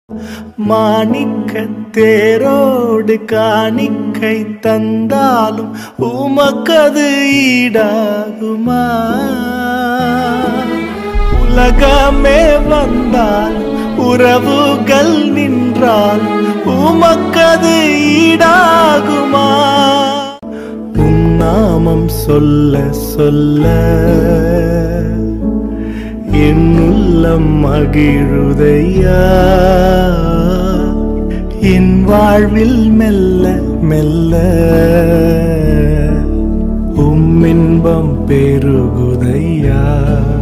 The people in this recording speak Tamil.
மாணிக்க தேரோடு காணிக்கை தந்தாலும் உமக்கது ஈடாகுமா உலகமே வந்தால் உறவுகள் நின்றால் உமக்கது ஈடாகுமா உன் நாமம் சொல்ல சொல்ல என் உள்ளம் மகிழுதையா என் வாழ்வில் மெல்ல மெல்ல உம் இன்பம் பெருகுதையா